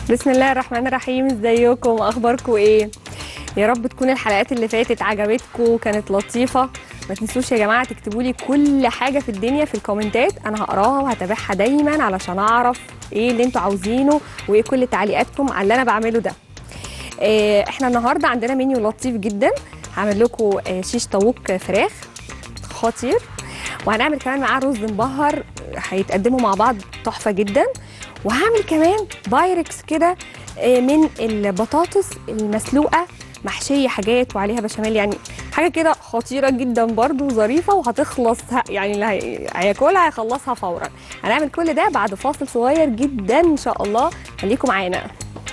بسم الله الرحمن الرحيم ازيكم اخباركم ايه يا رب تكون الحلقات اللي فاتت عجبتكم كانت لطيفه ما تنسوش يا جماعه تكتبوا لي كل حاجه في الدنيا في الكومنتات انا هقراها وهتابعها دايما علشان اعرف ايه اللي انتوا عاوزينه وايه كل تعليقاتكم على اللي انا بعمله ده آه، احنا النهارده عندنا منيو لطيف جدا هعمل لكم آه، شيش طاووق فراخ خطير وهنعمل كمان معاه رز مبهر هيتقدموا مع بعض تحفه جدا وهعمل كمان بايركس كده آه، من البطاطس المسلوقه محشيه حاجات وعليها بشاميل يعني حاجه كده خطيره جدا برضو ظريفه وهتخلص ه- يعني اللي هي- هياكلها هيخلصها فورا هنعمل كل ده بعد فاصل صغير جدا ان شاء الله خليكم معانا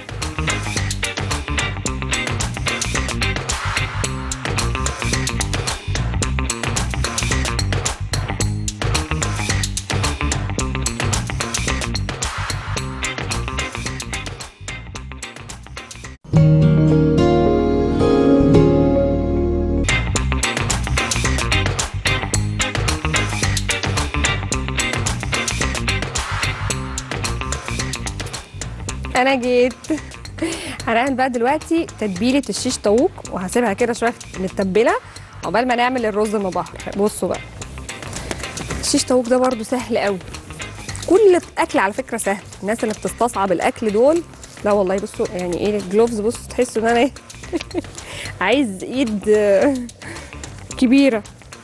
انا جيت هنعمل بقى دلوقتي تتبيله الشيش طاووق وهسيبها كده شويه متبله عقبال ما نعمل الرز المبهر بصوا بقى الشيش طاووق ده برده سهل قوي كل اكل على فكره سهل الناس اللي بتستصعب الاكل دول لا والله بصوا يعني ايه الجلوفز بصوا تحسوا ان انا إيه؟ عايز ايد آه، كبيره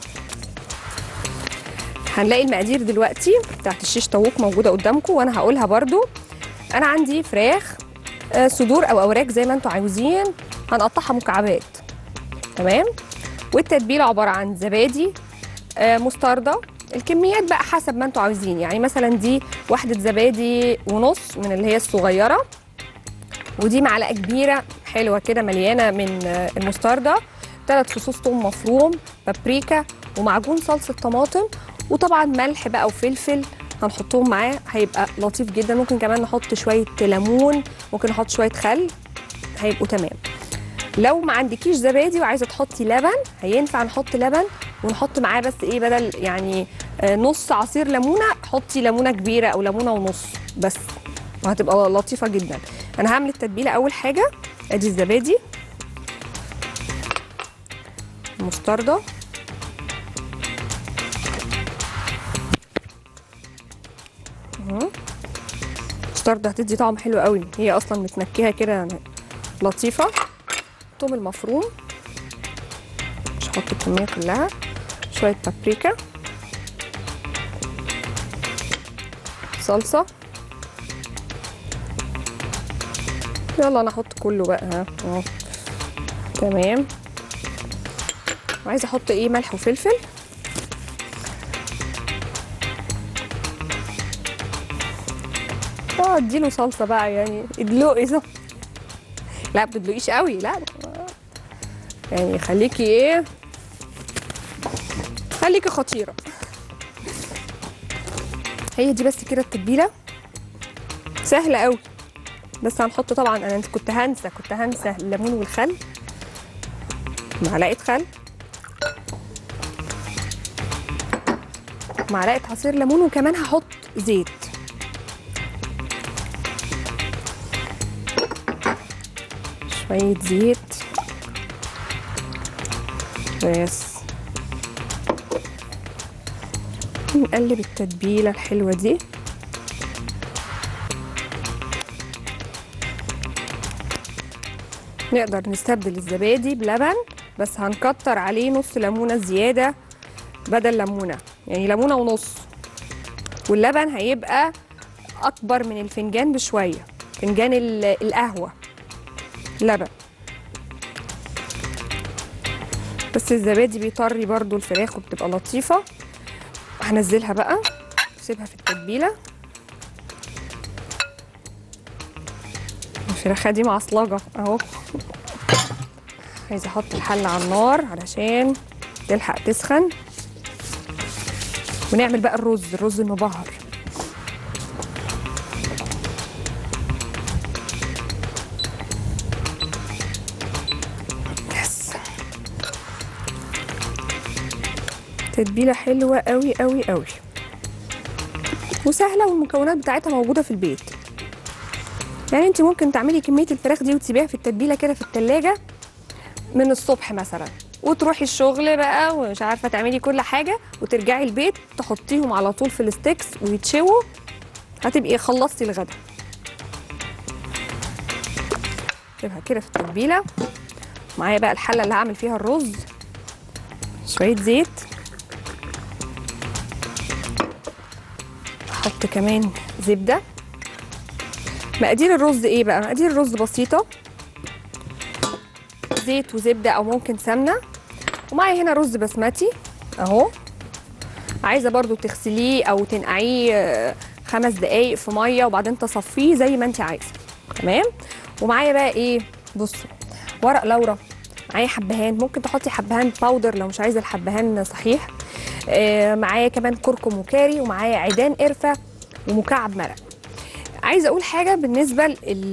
هنلاقي المقادير دلوقتي بتاعت الشيش طاووق موجوده قدامكم وانا هقولها برده انا عندي فراخ آه، صدور او اوراق زي ما انتم عاوزين هنقطعها مكعبات تمام والتتبيله عباره عن زبادي آه، مستردة الكميات بقى حسب ما انتم عاوزين يعني مثلا دي واحده زبادي ونص من اللي هي الصغيره ودي معلقه كبيره حلوه كده مليانه من آه، المستردة ثلاث فصوص ثوم مفروم بابريكا ومعجون صلصه طماطم وطبعا ملح بقى وفلفل هنحطهم معاه هيبقى لطيف جدا ممكن كمان نحط شويه ليمون ممكن نحط شويه خل هيبقوا تمام لو ما عندكيش زبادي وعايزه تحطي لبن هينفع نحط لبن ونحط معاه بس ايه بدل يعني آه، نص عصير ليمونه حطي ليمونه كبيره او ليمونه ونص بس وهتبقى لطيفه جدا انا هعمل التتبيله اول حاجه ادي الزبادي مستردة اهو. المستردة هتدي طعم حلو قوي هي اصلا متنكهه كده يعني لطيفه الثوم المفروم مش هحط الكميه كلها شويه بابريكا صلصه يلا انا احط كله بقى ها اهو تمام وعايزه احط ايه ملح وفلفل اه اديله صلصه بقى يعني ادلقي صح لا بتدلقيش قوي لا يعني خليكي ايه خليكي خطيره هي دي بس كده التتبيله سهله قوي بس هنحط طبعا انا كنت هنسى كنت هنسى الليمون والخل معلقه خل معلقه عصير ليمون وكمان هحط زيت شويه زيت بس نقلب التتبيله الحلوه دي نقدر نستبدل الزبادي بلبن بس هنكتر عليه نص ليمونه زياده بدل ليمونه يعني ليمونه ونص واللبن هيبقى اكبر من الفنجان بشويه فنجان ال- القهوه لبن بس الزبادي بيطري برضو الفراخ وبتبقى لطيفه هنزلها بقى سيبها في التتبيله الفراخه دي معصلجه اهو عايزه احط الحله على النار علشان تلحق تسخن ونعمل بقى الرز الرز المبهر يس تتبيله حلوه قوي قوي قوي وسهله والمكونات بتاعتها موجوده في البيت يعني انت ممكن تعملي كميه الفراخ دي وتسيبيها في التتبيله كده في التلاجة من الصبح مثلا وتروحي الشغل بقى ومش عارفه تعملي كل حاجه وترجعي البيت تحطيهم على طول في الستيكس ويتشووا هتبقي خلصتي الغدا سيبها كده في التتبيله معايا بقى الحله اللي هعمل فيها الرز شويه زيت احط كمان زبده مقادير الرز ايه بقى مقادير الرز بسيطه زيت وزبده او ممكن سمنه ومعايا هنا رز بسمتي اهو عايزه برضو تغسليه او تنقعيه آه، خمس دقايق في ميه وبعدين تصفيه زي ما انت عايزه تمام ومعايا بقى ايه بصوا ورق لورا معايا حبهان ممكن تحطي حبهان باودر لو مش عايزه الحبهان صحيح آه، معايا كمان كركم وكاري ومعايا عيدان قرفه ومكعب مرق عايزه اقول حاجه بالنسبه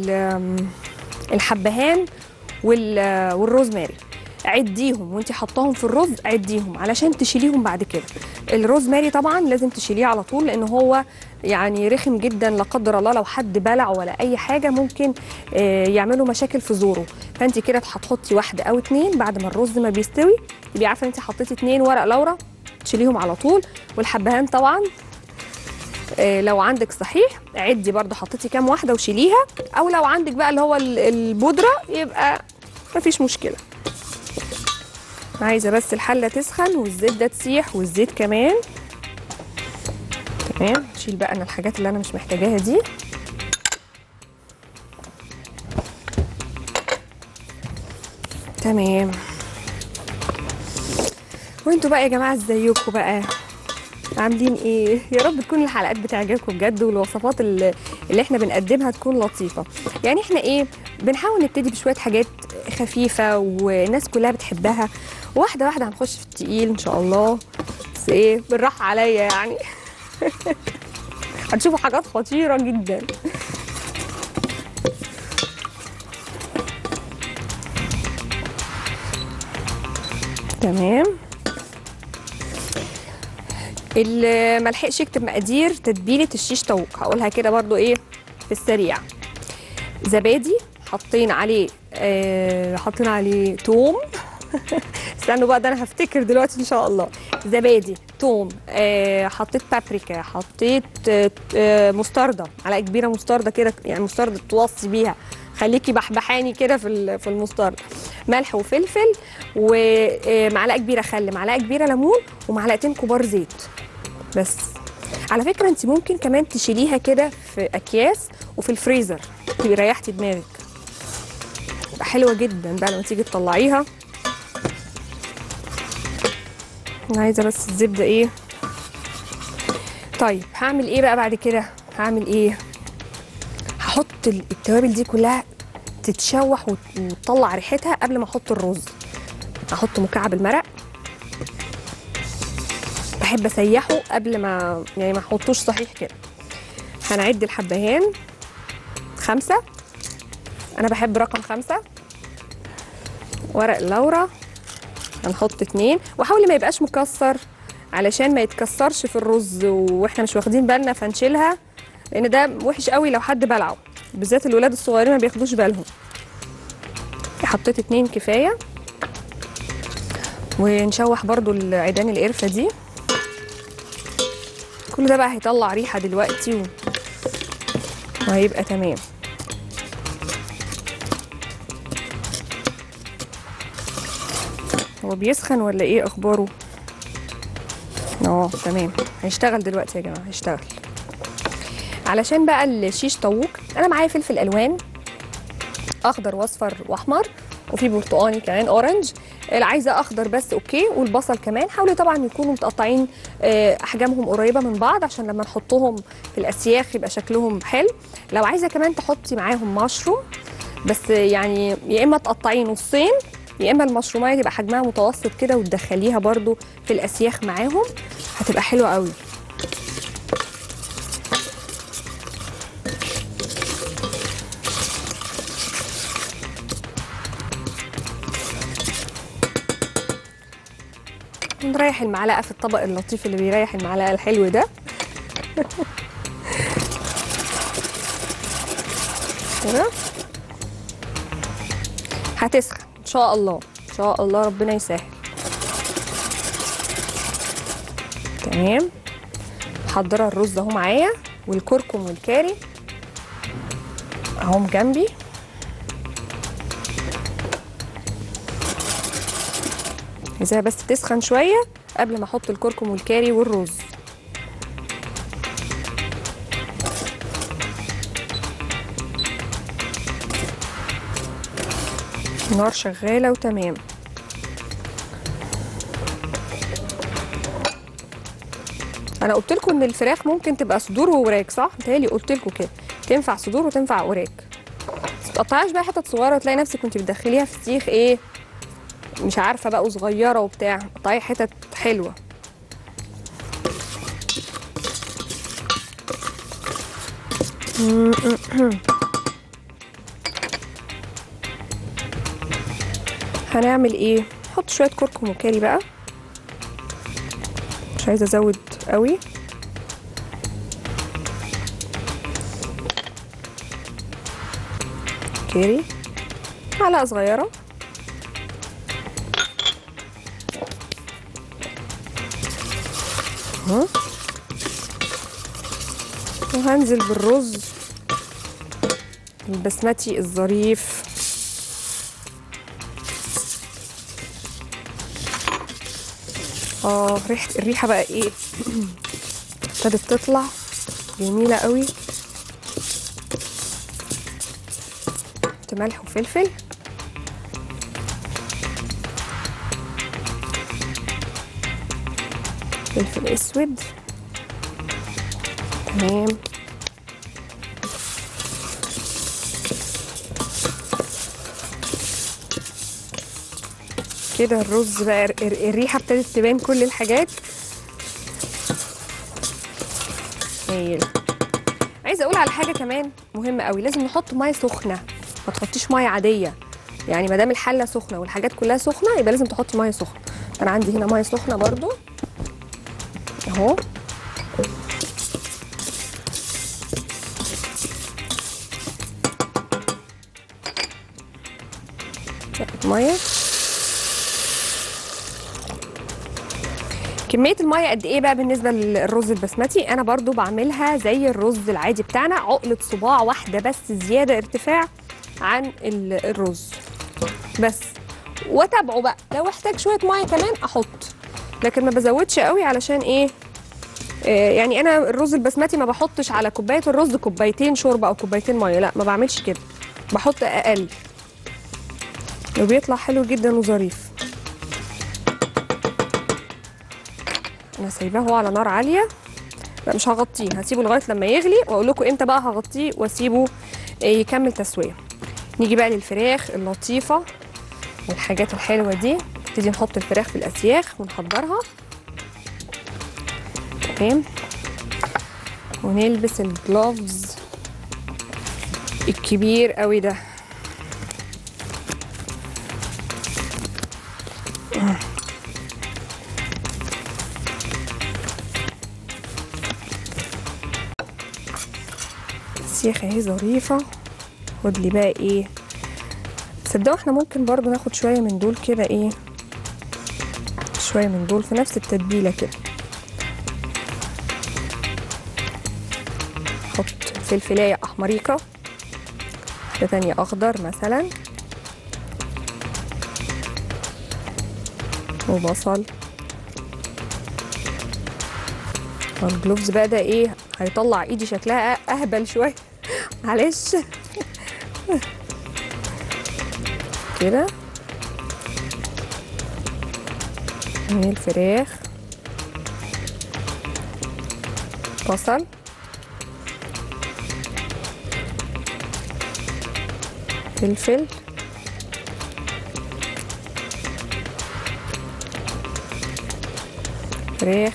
للحبهان والروزماري عديهم وانت حطاهم في الرز عديهم علشان تشيليهم بعد كده الروزماري طبعا لازم تشيليه على طول لان هو يعني رخم جدا لا قدر الله لو حد بلع ولا اي حاجه ممكن آه، يعملوا مشاكل في زوره فانت كده هتحطي واحده او اتنين بعد ما الرز ما بيستوي تبقي عارفه انت حطيتي اتنين ورق لورا تشيليهم على طول والحبهان طبعا آه، لو عندك صحيح عدي برضو حطيتي كام واحده وشيليها او لو عندك بقى اللي هو ال- البودره يبقى مفيش مشكله عايزه بس الحله تسخن والزبده تسيح والزيت كمان تمام شيل بقى انا الحاجات اللي انا مش محتاجاها دي تمام وانتوا بقى يا جماعه ازيكم بقى عاملين ايه يا رب تكون الحلقات بتعجبكم بجد والوصفات اللي, اللي احنا بنقدمها تكون لطيفه يعني احنا ايه بنحاول نبتدي بشويه حاجات خفيفه والناس كلها بتحبها واحده واحده هنخش في التقيل ان شاء الله بس ايه بالراحه عليا يعني هتشوفوا حاجات خطيره جدا تمام اللي ملحقش يكتب مقادير تتبيله الشيش طاووق هقولها كده برضو ايه في السريع زبادي حاطين عليه آه حاطين عليه توم استنوا بقى ده انا هفتكر دلوقتي ان شاء الله زبادي توم آه حطيت بابريكا حطيت آه آه، مستردة معلقه كبيره مستردة كده يعني مستردة توصي بيها خليكي بحبحاني كده في ال- في المستردة ملح وفلفل ومعلقه كبيره خل معلقه كبيره ليمون ومعلقتين كبار زيت بس على فكره انت ممكن كمان تشيليها كده في اكياس وفي الفريزر تبقي ريحتي دماغك تبقى حلوه جدا بقى لما تيجي تطلعيها انا عايزه بس الزبده ايه طيب هعمل ايه بقى بعد كده هعمل ايه هحط ال- التوابل دي كلها تتشوح وت- وتطلع ريحتها قبل ما احط الرز احط مكعب المرق بحب اسيحه قبل ما يعني ما احطوش صحيح كده هنعد الحبهان خمسة انا بحب رقم خمسة ورق اللورة هنحط اتنين وحاولي ما يبقاش مكسر علشان ما يتكسرش في الرز واحنا مش واخدين بالنا فنشيلها لان ده وحش قوي لو حد بلعه بالذات الولاد الصغيرين ما بياخدوش بالهم حطيت اتنين كفايه ونشوح برضو العيدان القرفه دي كل ده بقى هيطلع ريحه دلوقتي و... وهيبقى تمام هو بيسخن ولا ايه اخباره اه تمام هيشتغل دلوقتي يا جماعه هيشتغل علشان بقى الشيش طاووق انا معايا فلفل الوان اخضر واصفر واحمر وفي برتقاني كمان اورنج اللي عايزه اخضر بس اوكي والبصل كمان حاولوا طبعا يكونوا متقطعين آه، احجامهم قريبه من بعض عشان لما نحطهم في الاسياخ يبقى شكلهم حلو لو عايزه كمان تحطي معاهم مشروم بس يعني يا اما تقطعيه نصين يا اما المشروميه تبقى حجمها متوسط كده وتدخليها برده في الاسياخ معاهم هتبقى حلوه قوي نريح المعلقه في الطبق اللطيف اللي بيريح المعلقه الحلو ده كده هتسخن ان شاء الله ان شاء الله ربنا يسهل تمام محضره الرز اهو معايا والكركم والكاري اهم جنبي عايزاها بس تسخن شويه قبل ما احط الكركم والكاري والرز النار شغاله وتمام انا قلت لكم ان الفراخ ممكن تبقى صدور ووراك صح متهيألي قلت لكم كده تنفع صدور وتنفع وراك بس ما تقطعيش بقى حتت صغيره تلاقي نفسك كنت بتدخليها في سيخ ايه مش عارفه بقى صغيره وبتاع قطعي حتت حلوه هنعمل ايه نحط شويه كركم وكاري بقى مش عايزه ازود قوي كاري معلقه صغيره اهو وهنزل بالرز البسمتي الظريف اه ريحه الريحه بقى ايه ابتدت تطلع جميله قوي حط ملح وفلفل فلفل اسود تمام كده الرز بقى الر- الر- الريحه ابتدت تبان كل الحاجات هايل عايزه اقول على حاجه كمان مهمه قوي لازم نحط ميه سخنه ما تحطيش ميه عاديه يعني ما دام الحله سخنه والحاجات كلها سخنه يبقى لازم تحطي ميه سخنه انا عندي هنا ميه سخنه برضو اهو ميه كميه الميه قد ايه بقى بالنسبه للرز البسمتي انا برضو بعملها زي الرز العادي بتاعنا عقله صباع واحده بس زياده ارتفاع عن ال- الرز بس واتابعه بقى لو احتاج شويه ميه كمان احط لكن ما بزودش قوي علشان ايه آه، يعني انا الرز البسمتي ما بحطش على كوبايه الرز كوبايتين شوربه او كوبايتين ميه لا ما بعملش كده بحط اقل وبيطلع حلو جدا وظريف انا سايباه هو على نار عاليه لا مش هغطيه هسيبه لغايه لما يغلي واقول لكم امتى بقى هغطيه واسيبه آه، يكمل تسويه نيجي بقى للفراخ اللطيفه والحاجات الحلوه دي نبتدي نحط الفراخ في الاسياخ ونحضرها تمام ونلبس الجلوفز الكبير قوي ده السيخ اهي ظريفة خد لي بقى ايه تصدقوا احنا ممكن برضو ناخد شوية من دول كده ايه شوية من دول في نفس التتبيلة كده احط فلفلاية احمريكة واحدة تانية اخضر مثلا وبصل الجلوفز بقى ده ايه هيطلع ايدي شكلها اهبل شويه معلش كده اهي الفراخ بصل فلفل فراخ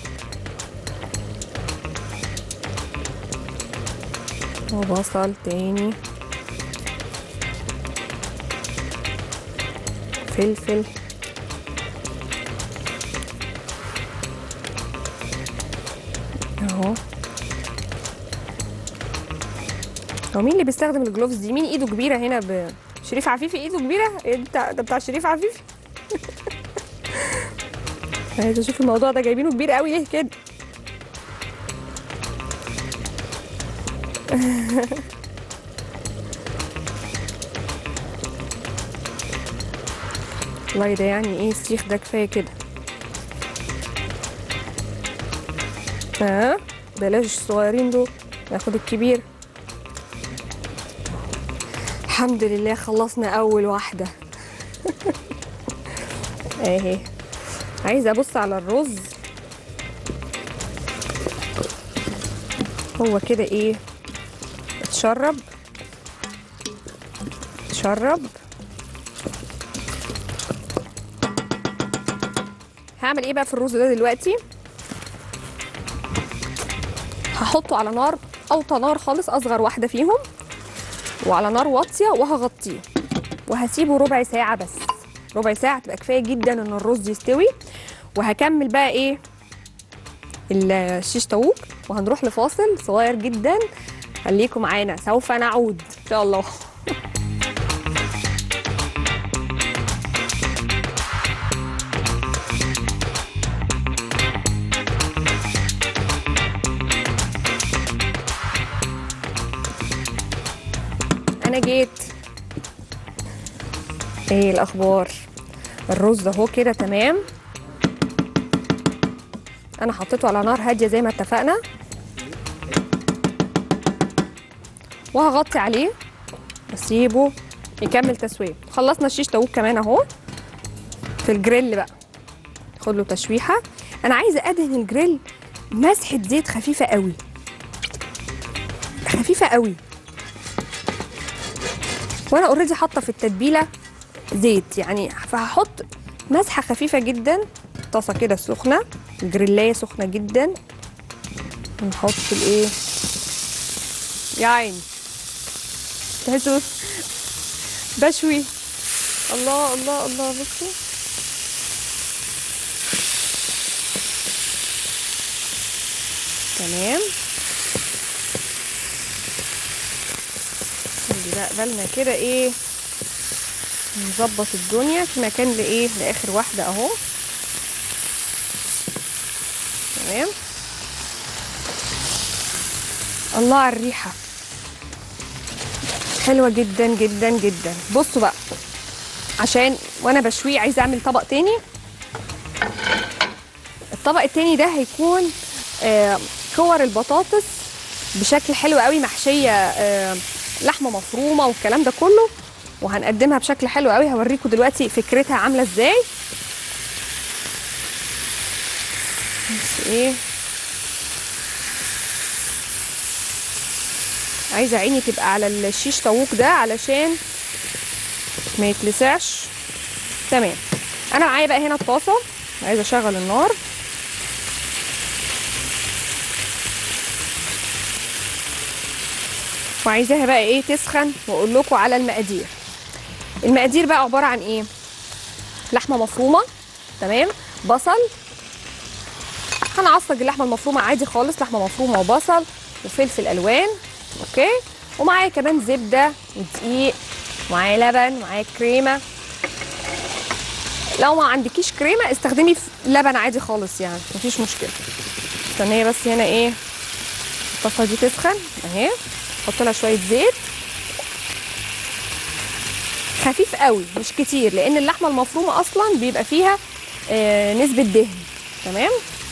وبصل تاني فلفل اهو هو مين اللي بيستخدم الجلوفز دي مين ايده كبيره هنا ب... شريف عفيفي ايده كبيره إيه بتاع ده بتاع شريف عفيفي عايزه اشوف الموضوع ده جايبينه كبير قوي ليه كده والله ده يعني ايه السيخ ده كفايه كده ها بلاش الصغيرين دول ناخد الكبير الحمد لله خلصنا اول واحده اهي عايزه ابص على الرز هو كده ايه اتشرب اتشرب هعمل ايه بقى في الرز ده دلوقتي هحطه على نار اوطى نار خالص اصغر واحده فيهم وعلى نار واطيه وهغطيه وهسيبه ربع ساعه بس ربع ساعه تبقى كفايه جدا ان الرز يستوي وهكمل بقى ايه الشيش طاووق وهنروح لفاصل صغير جدا خليكم معانا سوف نعود ان شاء الله انا جيت ايه الاخبار الرز اهو كده تمام انا حطيته على نار هاديه زي ما اتفقنا وهغطي عليه واسيبه يكمل تسويه خلصنا الشيش طاووق كمان اهو في الجريل بقى خد له تشويحه انا عايزه ادهن الجريل مسحه زيت خفيفه قوي خفيفه قوي وانا اوريدي حاطه في التتبيله زيت يعني فهحط مسحه خفيفه جدا طاسه كده سخنه الجريلايه سخنه جدا ونحط الايه يا عيني تحسوا بشوي الله الله الله بصوا تمام نخلي بقى بالنا كده ايه نظبط الدنيا في مكان لايه لاخر واحده اهو تمام الله على الريحه حلوه جدا جدا جدا بصوا بقى عشان وانا بشويه عايزه اعمل طبق تاني الطبق التاني ده هيكون آه كور البطاطس بشكل حلو قوي محشيه آه لحمه مفرومه والكلام ده كله وهنقدمها بشكل حلو قوي هوريكم دلوقتي فكرتها عامله ازاي بس ايه عايزه عيني تبقى على الشيش طاووق ده علشان ما يتلسعش تمام انا معايا بقى هنا الطاسه عايزه اشغل النار وعايزاها بقى ايه تسخن واقول لكم على المقادير المقادير بقى عباره عن ايه لحمه مفرومه تمام بصل هنعصج اللحمه المفرومه عادي خالص لحمه مفرومه وبصل وفلفل الوان اوكي ومعايا كمان زبده ودقيق ومعايا لبن ومعايا كريمه لو ما عندكيش كريمه استخدمي لبن عادي خالص يعني مفيش مشكله استنيه بس هنا ايه الطاسه دي تسخن اهي احط لها شويه زيت خفيف قوي مش كتير لان اللحمه المفرومه اصلا بيبقى فيها آه نسبه دهن تمام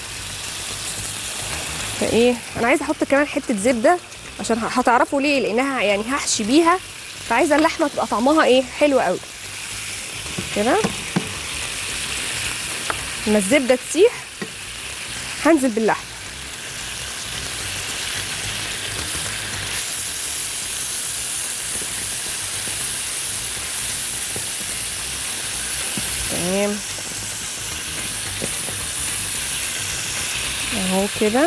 فايه انا عايزه احط كمان حته زبده عشان هتعرفوا ليه لانها يعني هحشي بيها فعايزه اللحمه تبقى طعمها ايه حلو قوي كده لما الزبده تسيح هنزل باللحمه تمام اهو كده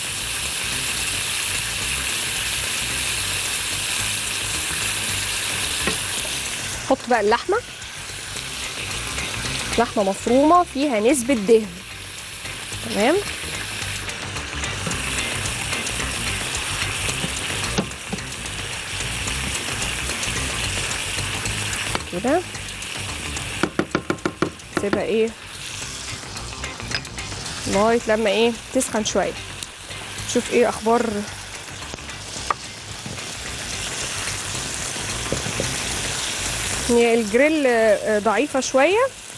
حط بقى اللحمه لحمه مفرومه فيها نسبه دهن تمام كده سيبها ايه لغايه لما ايه تسخن شويه شوف ايه اخبار هي الجريل آه، ضعيفه شويه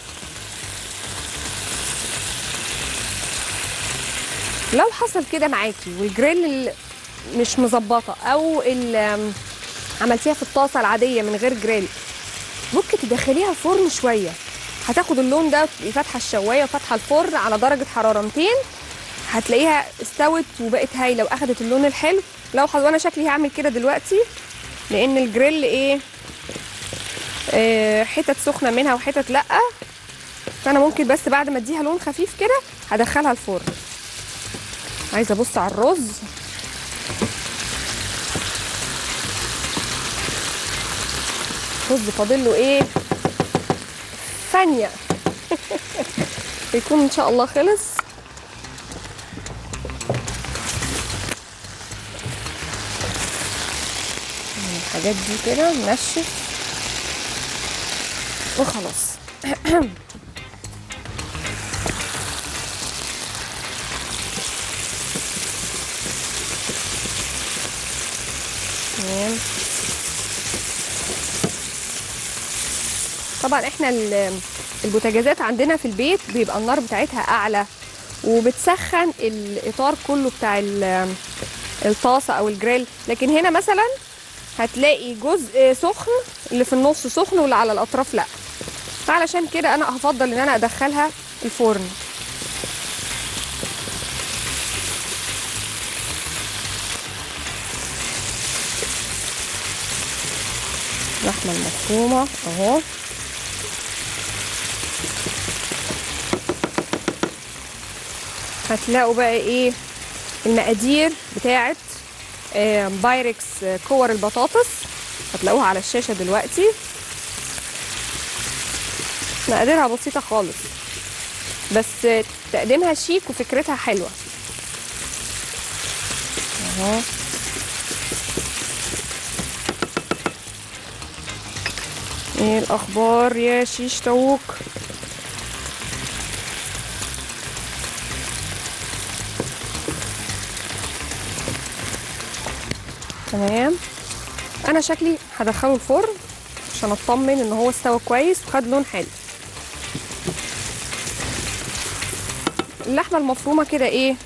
لو حصل كده معاكي والجريل ال- مش مظبطه او ال- آم، عملتيها في الطاسه العاديه من غير جريل ممكن تدخليها فرن شويه هتاخد اللون ده تبقي فاتحه الشوايه وفاتحه الفرن على درجه حراره 200 هتلاقيها استوت وبقت هايله واخدت اللون الحلو لو حظ وانا شكلي هعمل كده دلوقتي لان الجريل ايه آه حتت سخنه منها وحتت لا فانا ممكن بس بعد ما اديها لون خفيف كده هدخلها الفرن عايزه ابص على الرز الرز فاضل له ايه ثانيه يكون ان شاء الله خلص الحاجات دي كده ننشف وخلاص تمام طبعا احنا ال- البوتاجازات عندنا في البيت بيبقى النار بتاعتها اعلى وبتسخن الاطار كله بتاع ال- الطاسه او الجريل لكن هنا مثلا هتلاقي جزء سخن اللي في النص سخن واللي على الاطراف لا فعلشان كده انا هفضل ان انا ادخلها الفرن اللحمه المفرومه اهو هتلاقوا بقى ايه المقادير بتاعت آه، بايركس آه، كور البطاطس هتلاقوها على الشاشه دلوقتي مقاديرها بسيطه خالص بس آه، تقديمها شيك وفكرتها حلوه اهو ايه الاخبار يا شيش طاووق تمام انا شكلي هدخله الفرن عشان اطمن ان هو استوى كويس وخد لون حلو اللحمه المفرومه كده ايه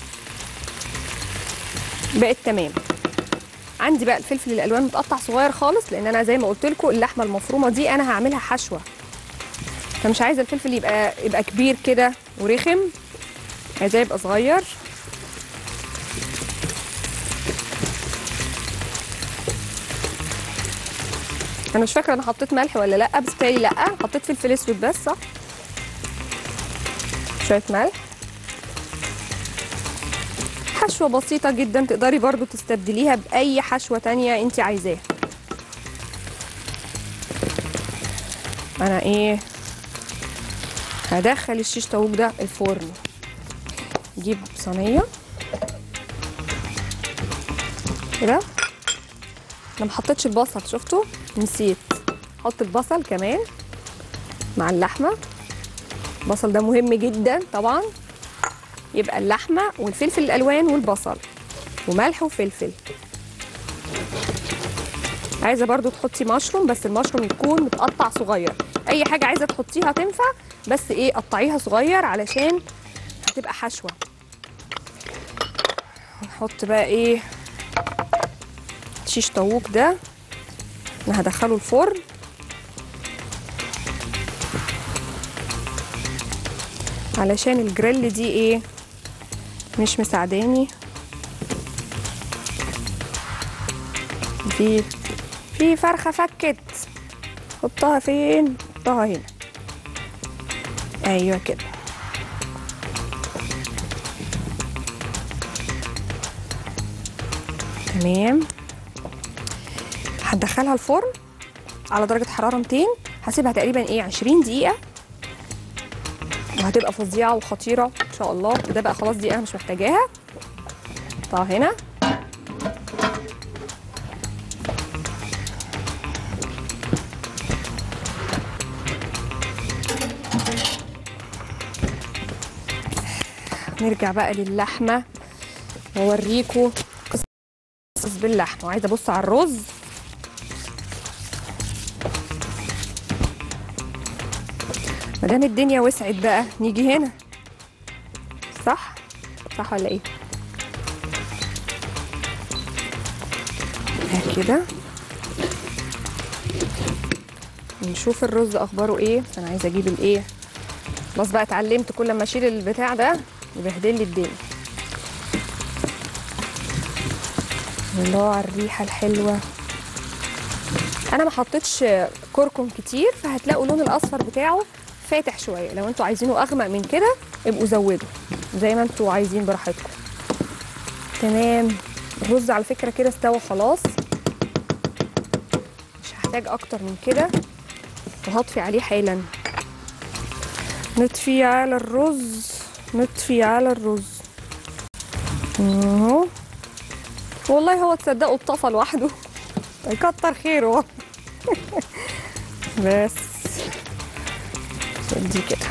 بقت تمام عندي بقى الفلفل الالوان متقطع صغير خالص لان انا زي ما قلت لكم اللحمه المفرومه دي انا هعملها حشوه فمش عايزه الفلفل يبقى يبقى كبير كده ورخم عايزاه يبقى صغير انا مش فاكره انا حطيت ملح ولا لا بس بتهيألي لا حطيت فلفل اسود بس صح شويه ملح حشوه بسيطه جدا تقدري برضو تستبدليها باي حشوه تانية انت عايزاها انا ايه هدخل الشيش طاووق ده الفرن نجيب صينيه كده انا ما حطيتش البصل شفتوا نسيت حط البصل كمان مع اللحمه البصل ده مهم جدا طبعا يبقى اللحمه والفلفل الالوان والبصل وملح وفلفل عايزه برضو تحطي مشروم بس المشروم يكون متقطع صغير اي حاجه عايزه تحطيها تنفع بس ايه قطعيها صغير علشان هتبقى حشوه نحط بقى ايه شيش طاووق ده انا هدخله الفرن علشان الجريل دي ايه مش مساعداني في في فرخه فكت حطها فين حطها هنا ايوه كده تمام هندخلها الفرن على درجه حراره 200 هسيبها تقريبا ايه 20 دقيقه وهتبقى فظيعه وخطيره ان شاء الله ده بقى خلاص دي انا مش محتاجاها طه هنا نرجع بقى للحمه واوريكم قصص باللحمه وعايزه ابص على الرز ما دام الدنيا وسعت بقى نيجي هنا صح صح ولا ايه ها كده نشوف الرز اخباره ايه بس انا عايزه اجيب الايه خلاص بقى اتعلمت كل ما اشيل البتاع ده يبهدل لي الدنيا الله على الريحه الحلوه انا ما حطيتش كركم كتير فهتلاقوا اللون الاصفر بتاعه فاتح شويه لو انتوا عايزينه اغمق من كده ابقوا زودوا زي ما انتوا عايزين براحتكم تمام الرز على فكره كده استوى خلاص مش هحتاج اكتر من كده وهطفي عليه حالا نطفي على الرز نطفي على الرز اهو والله هو تصدقوا اتطفى لوحده يكتر خيره بس دي كده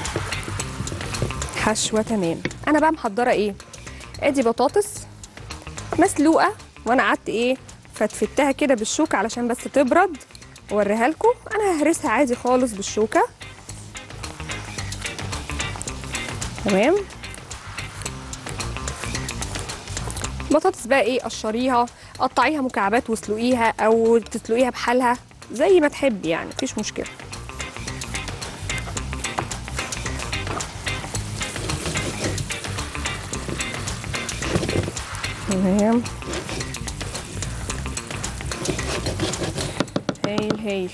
حشوه تمام انا بقى محضره ايه ادي بطاطس مسلوقه وانا قعدت ايه فتفتها كده بالشوكه علشان بس تبرد اوريها لكم انا ههرسها عادي خالص بالشوكه تمام بطاطس بقى ايه قشريها قطعيها مكعبات واسلقيها او تسلقيها بحالها زي ما تحبي يعني مفيش مشكله تمام هايل هايل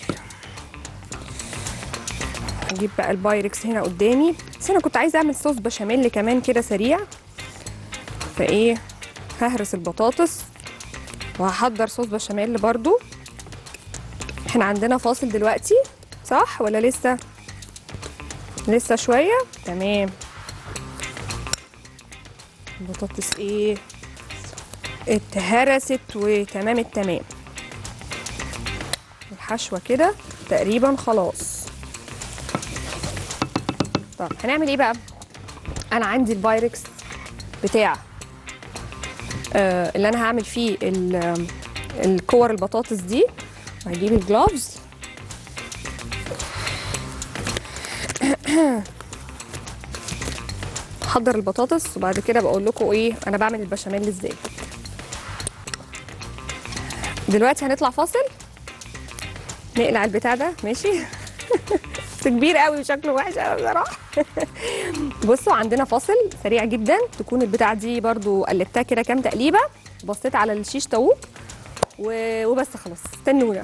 هجيب بقى البايركس هنا قدامي بس انا كنت عايزه اعمل صوص بشاميل كمان كده سريع فايه ههرس البطاطس وهحضر صوص بشاميل برضو احنا عندنا فاصل دلوقتي صح ولا لسه لسه شويه تمام البطاطس ايه اتهرست وتمام التمام الحشوه كده تقريبا خلاص طب هنعمل ايه بقى انا عندي البايركس بتاع آه اللي انا هعمل فيه ال- الكور البطاطس دي وهجيب الجلوفز احضر البطاطس وبعد كده بقول لكم ايه انا بعمل البشاميل ازاي دلوقتي هنطلع فاصل نقلع البتاع ده ماشي بس كبير قوي وشكله وحش قوي بصراحه بصوا عندنا فاصل سريع جدا تكون البتاع دي برضو قلبتها كده كام تقليبه بصيت على الشيش طاووق و- وبس خلاص استنونا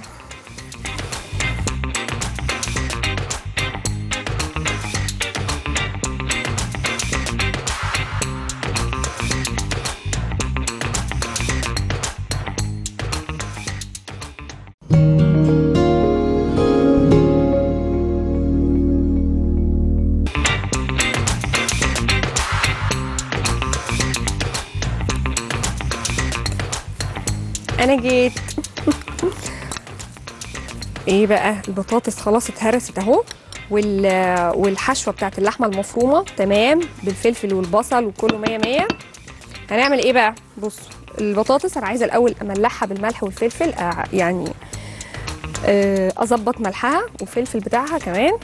انا جيت ايه بقى البطاطس خلاص اتهرست اهو وال والحشوه بتاعت اللحمه المفرومه تمام بالفلفل والبصل وكله مية مية هنعمل ايه بقى بصوا البطاطس انا عايزه الاول املحها بالملح والفلفل أع- يعني آه، اظبط ملحها والفلفل بتاعها كمان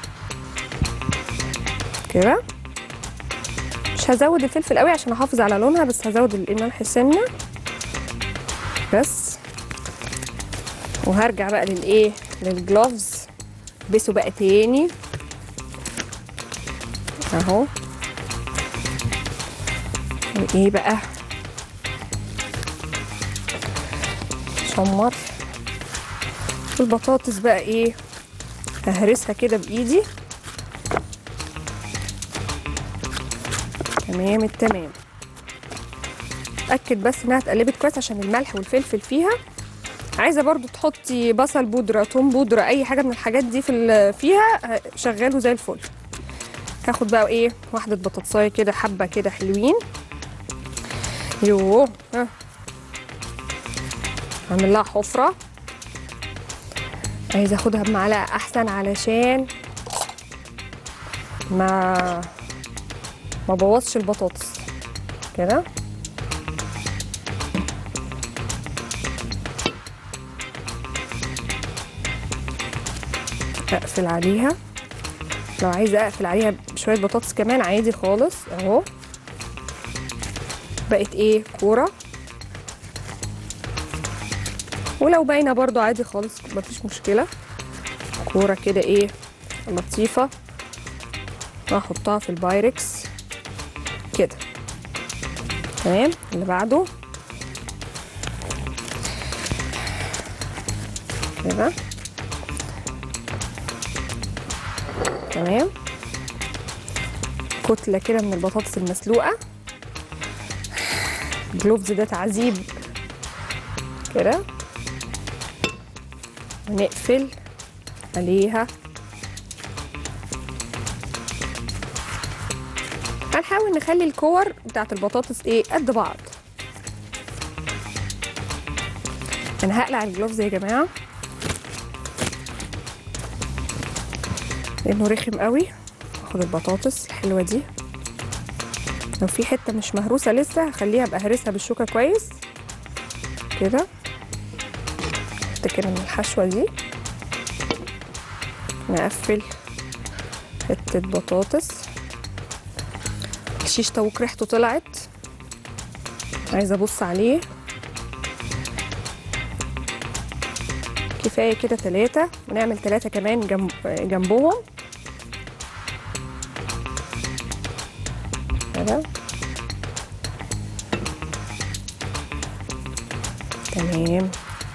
كده مش هزود الفلفل قوي عشان احافظ على لونها بس هزود الملح سنه بس وهرجع بقى للايه للجلوفز بسوا بقى تاني اهو وايه بقى شمر البطاطس بقى ايه ههرسها كده بايدي تمام التمام اتاكد بس انها اتقلبت كويس عشان الملح والفلفل فيها عايزه برضو تحطي بصل بودره توم بودره اي حاجه من الحاجات دي في ال- فيها ه- شغاله زي الفل هاخد بقى ايه واحده بطاطسايه كده حبه كده حلوين يوه ها اعمل لها حفره عايزه اخدها بمعلقه احسن علشان ما ما بوظش البطاطس كده اقفل عليها لو عايزه اقفل عليها بشويه بطاطس كمان عادي خالص اهو بقت ايه كوره ولو باينه برضو عادي خالص مفيش مشكله كوره كده ايه لطيفه هحطها في البايركس كده تمام اللي بعده كده تمام كتلة كده من البطاطس المسلوقة الجلوفز ده تعذيب كده ونقفل عليها هنحاول نخلي الكور بتاعت البطاطس ايه قد بعض انا هقلع الجلوفز يا جماعه لانه رخم قوي اخد البطاطس الحلوه دي لو في حته مش مهروسه لسه هخليها ابقى هرسها بالشوكه كويس كده افتكر من الحشوه دي نقفل حته بطاطس الشيش طاووق ريحته طلعت عايزه ابص عليه كفايه كده ثلاثة ونعمل ثلاثة كمان جنب جنبهم كده تمام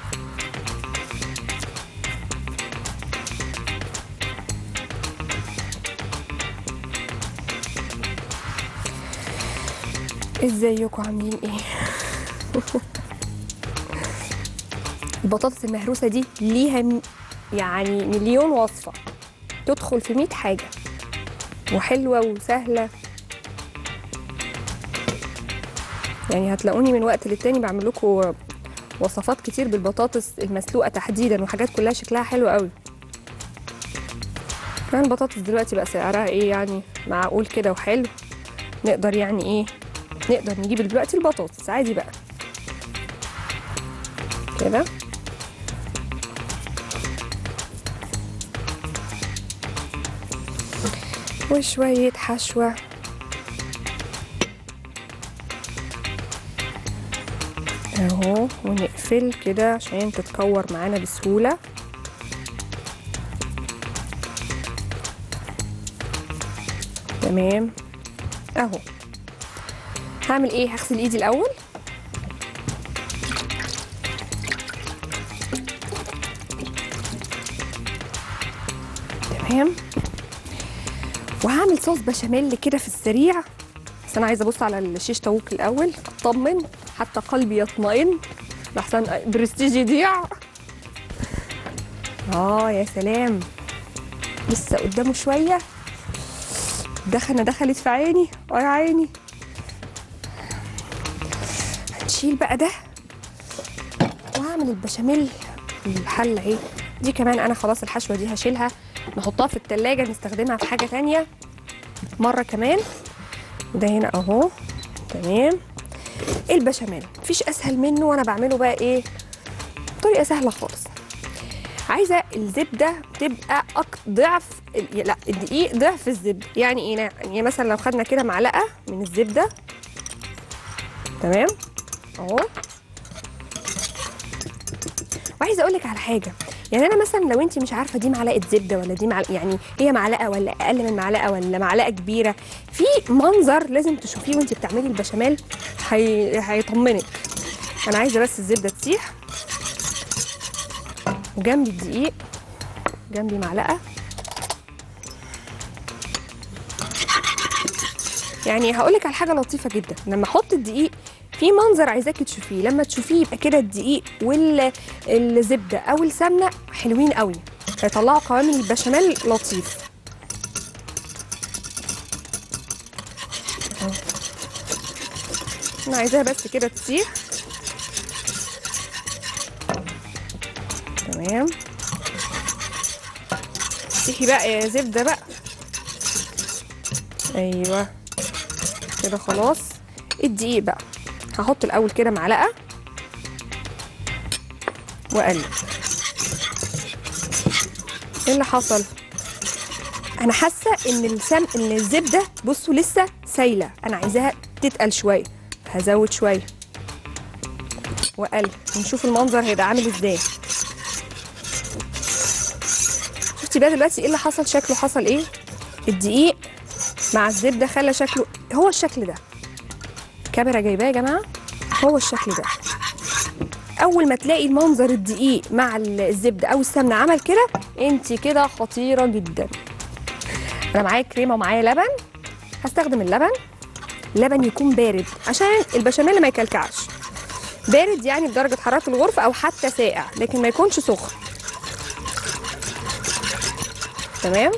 ازيكم عاملين ايه البطاطس المهروسه دي ليها م- يعني مليون وصفه تدخل في 100 حاجه وحلوه وسهله يعني هتلاقوني من وقت للتاني بعمل لكم وصفات كتير بالبطاطس المسلوقه تحديدا وحاجات كلها شكلها حلو قوي كمان البطاطس دلوقتي بقى سعرها ايه يعني معقول كده وحلو نقدر يعني ايه نقدر نجيب دلوقتي البطاطس عادي بقى كده وشوية حشوة اهو ونقفل كده عشان تتكور معانا بسهولة تمام اهو هعمل ايه هغسل ايدي الاول تمام وهعمل صوص بشاميل كده في السريع بس انا عايزه ابص على الشيش طاووق الاول اطمن حتى قلبي يطمئن لحسن برستيج يضيع اه يا سلام لسه قدامه شويه دخنه دخلت في عيني اه يا عيني هنشيل بقى ده وهعمل البشاميل الحله اهي دي كمان انا خلاص الحشوه دي هشيلها نحطها في التلاجة نستخدمها في حاجه تانية مره كمان ده هنا اهو تمام البشاميل مفيش اسهل منه وانا بعمله بقى ايه طريقه سهله خالص عايزه الزبده تبقى أك... ضعف ال- لا الدقيق ضعف الزبده يعني ايه يعني مثلا لو خدنا كده معلقه من الزبده تمام اهو وعايزه اقول لك على حاجه يعني انا مثلا لو انت مش عارفه دي معلقه زبده ولا دي معلقه يعني هي معلقه ولا اقل من معلقه ولا معلقه كبيره في منظر لازم تشوفيه وانت بتعملي البشاميل هي... هيطمنك انا عايزه بس الزبده تسيح وجنبي الدقيق جنبي معلقه يعني هقول لك على حاجه لطيفه جدا لما احط الدقيق في منظر عايزاكي تشوفيه لما تشوفيه يبقى كده الدقيق والزبده او السمنه حلوين قوي هيطلعوا قوام البشاميل لطيف أهو. انا عايزاها بس كده تسيح تمام سيحي بقى يا زبده بقى ايوه كده خلاص الدقيق بقى هحط الاول كده معلقه واقلب ايه اللي حصل انا حاسه ان السم ان الزبده بصوا لسه سايله انا عايزاها تتقل شويه هزود شويه واقلب ونشوف المنظر هيبقى عامل ازاي شفتي بقى دلوقتي ايه اللي حصل شكله حصل ايه الدقيق مع الزبده خلى شكله هو الشكل ده الكاميرا جايباه يا جماعه هو الشكل ده اول ما تلاقي المنظر الدقيق مع الزبده او السمنه عمل كده انت كده خطيره جدا انا معايا كريمه ومعايا لبن هستخدم اللبن اللبن يكون بارد عشان البشاميل ما يكلكعش بارد يعني بدرجه حراره الغرفه او حتى ساقع لكن ما يكونش سخن تمام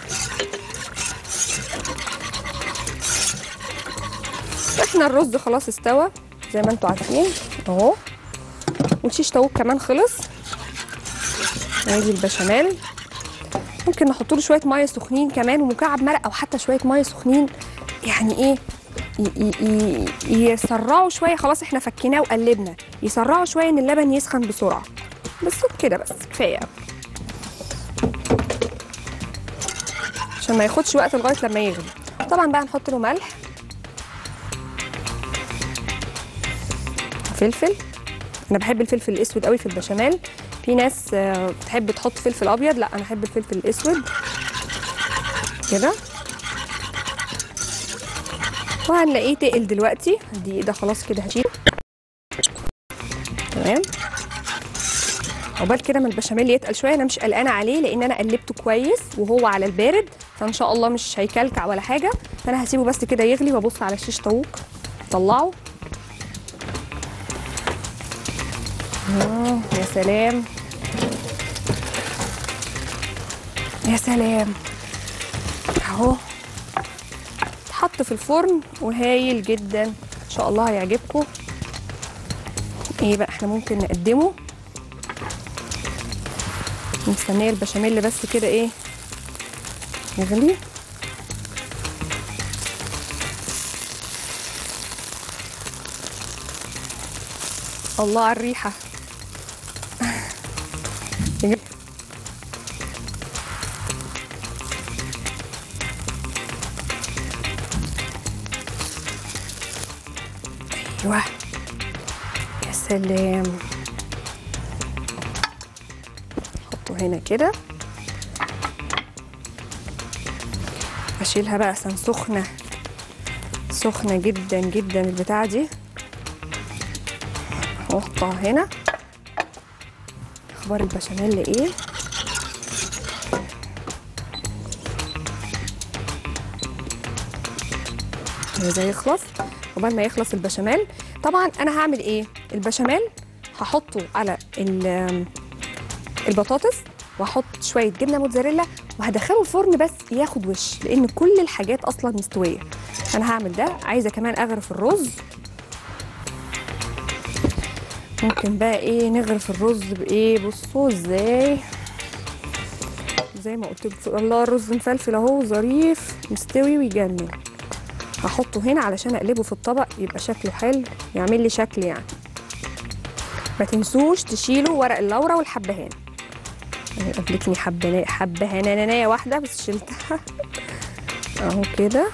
احنا الرز خلاص استوى زي ما انتوا عارفين اهو والشيش طاووق كمان خلص ادي البشاميل ممكن نحط له شويه ميه سخنين كمان ومكعب مرق او حتى شويه ميه سخنين يعني ايه ي- ي- ي- يسرعوا شويه خلاص احنا فكيناه وقلبنا يسرعوا شويه ان اللبن يسخن بسرعه بس كده بس كفايه أوي. عشان ما ياخدش وقت لغايه لما يغلي طبعا بقى نحط له ملح فلفل انا بحب الفلفل الاسود قوي في البشاميل في ناس آه، بتحب تحط فلفل ابيض لا انا احب الفلفل الاسود كده وهنلاقيه تقل دلوقتي الدقيق ده خلاص كده هشيله تمام عقبال كده ما البشاميل يتقل شويه انا مش قلقانه عليه لان انا قلبته كويس وهو على البارد فان شاء الله مش هيكلكع ولا حاجه فانا هسيبه بس كده يغلي وابص على الشيش طاووق طلعه آه، يا سلام يا سلام اهو اتحط في الفرن وهايل جدا ان شاء الله هيعجبكم ايه بقى احنا ممكن نقدمه مستنيه البشاميل بس كده ايه يغلي الله على الريحه ايوه يا سلام حطه هنا كده اشيلها بقى عشان سخنه سخنه جدا جدا البتاعه دي واحطها هنا اخبار البشاميل ايه ده يخلص قبل ما يخلص البشاميل طبعا انا هعمل ايه البشاميل هحطه على ال- البطاطس واحط شويه جبنه موتزاريلا وهدخله الفرن بس ياخد وش لان كل الحاجات اصلا مستويه انا هعمل ده عايزه كمان اغرف الرز ممكن بقى ايه نغرف الرز بايه بصوا ازاي زي ما قلت لكم الله الرز مفلفل اهو ظريف مستوي ويجنن هحطه هنا علشان اقلبه في الطبق يبقى شكله حلو يعمل لي شكل يعني ما تنسوش تشيلوا ورق اللورا والحبهان يعني قابلتني حبه حبهانانية واحده بس شلتها اهو كده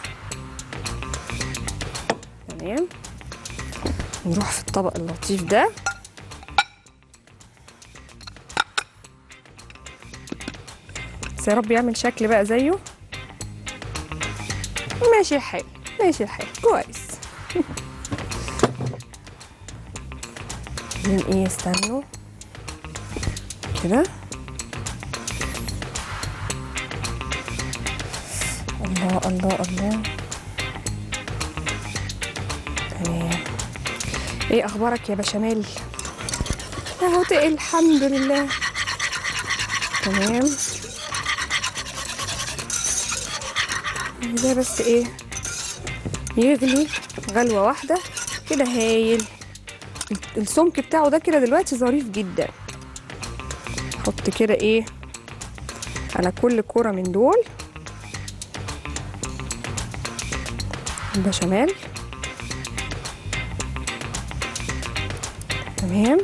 تمام نروح في الطبق اللطيف ده بس يا رب يعمل شكل بقى زيه ماشي الحال ماشي الحال كويس من ايه استنوا كده الله الله الله تمام ايه اخبارك يا بشاميل اهو تقل الحمد لله تمام ده بس ايه يغلي غلوة واحدة كده هايل السمك بتاعه ده كده دلوقتي ظريف جدا حط كده ايه على كل كرة من دول البشاميل تمام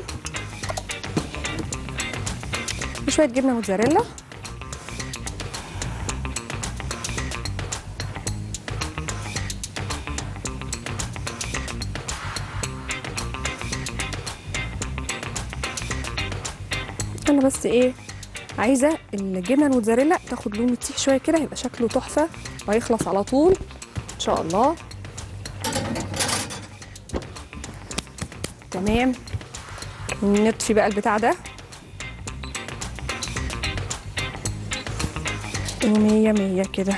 وشويه جبنه موتزاريلا انا بس ايه عايزه الجبنه الموتزاريلا تاخد لون تسيح شويه كده هيبقى شكله تحفه وهيخلص على طول ان شاء الله تمام نطفي بقى البتاع ده ومية مية كده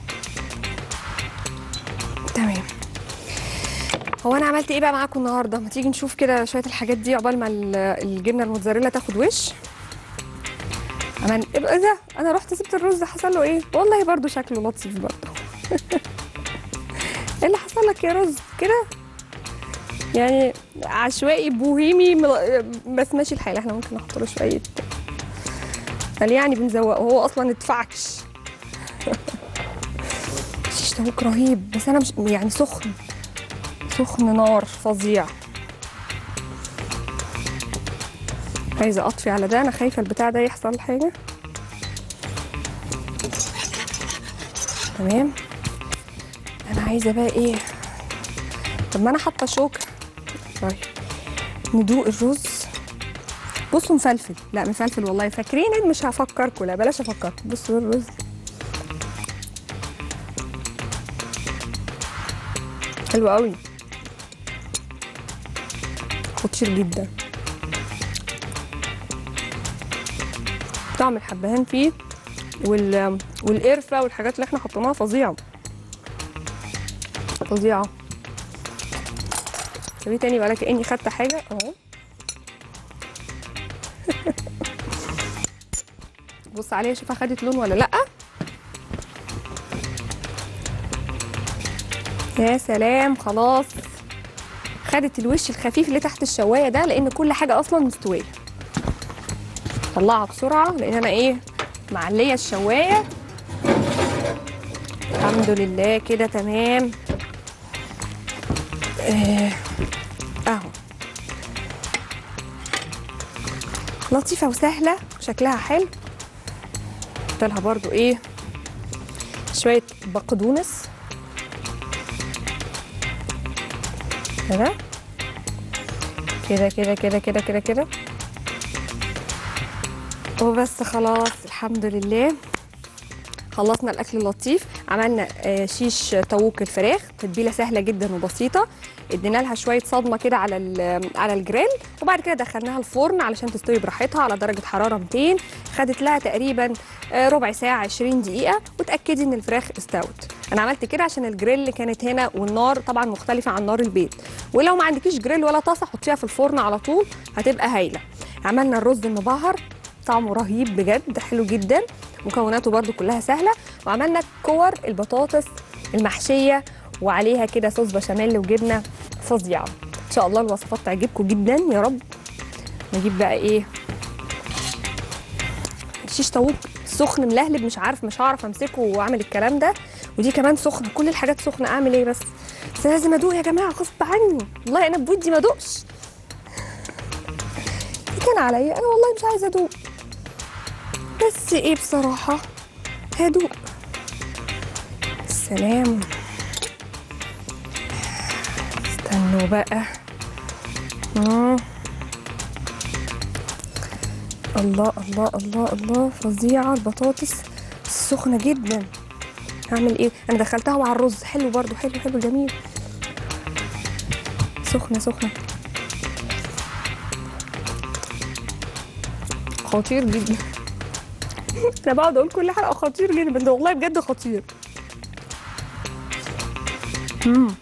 تمام هو انا عملت ايه بقى معاكم النهارده ما تيجي نشوف كده شويه الحاجات دي عقبال ما ال- الجبنه الموتزاريلا تاخد وش عمل ايه ده انا رحت سبت الرز حصل له ايه والله برضو شكله لطيف برضو ايه اللي حصل لك يا رز كده يعني عشوائي بوهيمي مل- بس ماشي الحال احنا ممكن نحط له شويه قال يعني بنزوقه هو اصلا اتفعكش شيش تاوك رهيب بس انا مش يعني سخن سخن نار فظيع عايزه اطفي على ده انا خايفه البتاع ده يحصل حاجه تمام انا عايزه بقى ايه طب ما انا حاطه شوكه طيب ندوق الرز بصوا مفلفل لا مفلفل والله فاكرين إن مش هفكركم لا بلاش افكركم بصوا الرز حلو قوي خطير جدا طعم الحبهان فيه وال... والقرفه والحاجات اللي احنا حطيناها فظيعه فظيعه سوي تاني ولا كاني خدت حاجه اهو بص عليها شوفها خدت لون ولا لا يا سلام خلاص خدت الوش الخفيف اللي تحت الشوايه ده لان كل حاجه اصلا مستويه طلعها بسرعه لان انا ايه معليه الشوايه الحمد لله كده تمام آه، اهو لطيفه وسهله وشكلها حلو حط لها برضو ايه شويه بقدونس كده كده كده كده كده كده كده وبس خلاص الحمد لله خلصنا الاكل اللطيف عملنا آه، شيش طاووق الفراخ تتبيله سهله جدا وبسيطه ادينا لها شويه صدمه كده على ال- على الجريل وبعد كده دخلناها الفرن علشان تستوي براحتها على درجه حراره 200 خدت لها تقريبا آه، ربع ساعه 20 دقيقه وتاكدي ان الفراخ استوت انا عملت كده عشان الجريل كانت هنا والنار طبعا مختلفه عن نار البيت ولو ما عندكيش جريل ولا طاسه حطيها في الفرن على طول هتبقى هايله عملنا الرز المبهر طعمه رهيب بجد حلو جدا مكوناته برده كلها سهله وعملنا كور البطاطس المحشيه وعليها كده صوص بشاميل وجبنه فظيعه ان شاء الله الوصفات تعجبكم جدا يا رب نجيب بقى ايه شيش طاووق سخن ملهلب مش عارف مش هعرف امسكه واعمل الكلام ده ودي كمان سخنه كل الحاجات سخنه اعمل ايه بس بس لازم ادوق يا جماعه غصب عني والله انا بودي ما ادوقش كان عليا انا والله مش عايزه ادوق بس ايه بصراحه هدوق السلام استنوا بقى مم. الله الله الله الله فظيعه البطاطس سخنه جدا هعمل ايه انا دخلتها مع الرز حلو برضو حلو حلو جميل سخنه سخنه خطير جدا انا بقعد اقول كل حلقه خطير جدا بس والله بجد خطير امم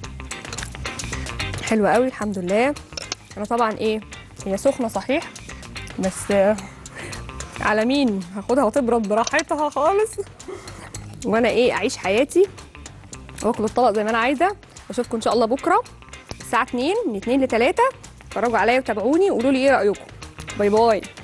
حلوه قوي الحمد لله انا طبعا ايه هي سخنه صحيح بس آه، على مين هاخدها وتبرد براحتها خالص وانا ايه اعيش حياتي واكل الطبق زي ما انا عايزه اشوفكم ان شاء الله بكره الساعه 2 من 2 ل 3 اتفرجوا عليا وتابعوني وقولوا لي ايه رايكم باي باي